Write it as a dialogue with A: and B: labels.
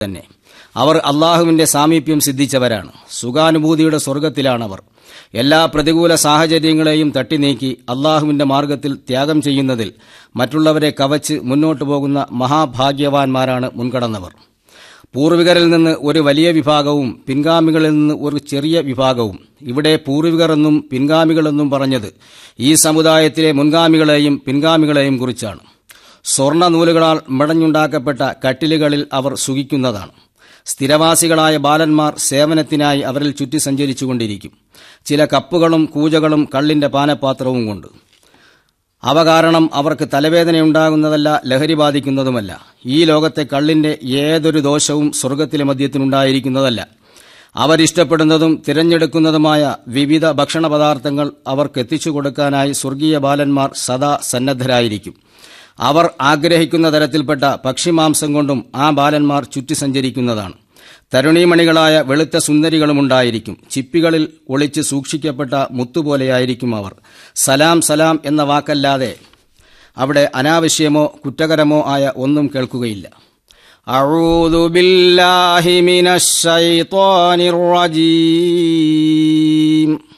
A: തന്നെ അവർ അള്ളാഹുവിന്റെ സാമീപ്യം സിദ്ധിച്ചവരാണ് സുഖാനുഭൂതിയുടെ സ്വർഗത്തിലാണവർ എല്ലാ പ്രതികൂല സാഹചര്യങ്ങളെയും തട്ടിനീക്കി അള്ളാഹുവിന്റെ മാർഗത്തിൽ ത്യാഗം ചെയ്യുന്നതിൽ മറ്റുള്ളവരെ കവച്ച് മുന്നോട്ടു പോകുന്ന മഹാഭാഗ്യവാന്മാരാണ് മുൻകടന്നവർ പൂർവികരിൽ നിന്ന് ഒരു വലിയ വിഭാഗവും പിൻഗാമികളിൽ നിന്ന് ഒരു ചെറിയ വിഭാഗവും ഇവിടെ പൂർവികർ എന്നും പിൻഗാമികളെന്നും പറഞ്ഞത് ഈ സമുദായത്തിലെ മുൻഗാമികളെയും പിൻഗാമികളെയും കുറിച്ചാണ് സ്വർണ്ണ നൂലുകളാൽ മടഞ്ഞുണ്ടാക്കപ്പെട്ട കട്ടിലുകളിൽ അവർ സുഖിക്കുന്നതാണ് സ്ഥിരവാസികളായ ബാലന്മാർ സേവനത്തിനായി അവരിൽ ചുറ്റി സഞ്ചരിച്ചുകൊണ്ടിരിക്കും ചില കപ്പുകളും കൂജകളും കള്ളിന്റെ പാനപാത്രവും കൊണ്ട് അവ കാരണം അവർക്ക് തലവേദനയുണ്ടാകുന്നതല്ല ലഹരി ബാധിക്കുന്നതുമല്ല ഈ ലോകത്തെ കള്ളിന്റെ ഏതൊരു ദോഷവും സ്വർഗത്തിലെ മദ്യത്തിനുണ്ടായിരിക്കുന്നതല്ല അവരിഷ്ടപ്പെടുന്നതും തിരഞ്ഞെടുക്കുന്നതുമായ വിവിധ ഭക്ഷണ പദാർത്ഥങ്ങൾ അവർക്ക് എത്തിച്ചു കൊടുക്കാനായി സ്വർഗീയ ബാലന്മാർ സദാ സന്നദ്ധരായിരിക്കും അവർ ആഗ്രഹിക്കുന്ന തരത്തിൽപ്പെട്ട പക്ഷിമാംസം കൊണ്ടും ആ ബാലന്മാർ ചുറ്റി സഞ്ചരിക്കുന്നതാണ് തരുണീമണികളായ വെളുത്ത സുന്ദരികളുമുണ്ടായിരിക്കും ചിപ്പികളിൽ ഒളിച്ച് സൂക്ഷിക്കപ്പെട്ട മുത്തുപോലെയായിരിക്കും അവർ സലാം സലാം എന്ന വാക്കല്ലാതെ അവിടെ അനാവശ്യമോ കുറ്റകരമോ ആയ ഒന്നും കേൾക്കുകയില്ല أعوذ بالله من الشيطان الرجيم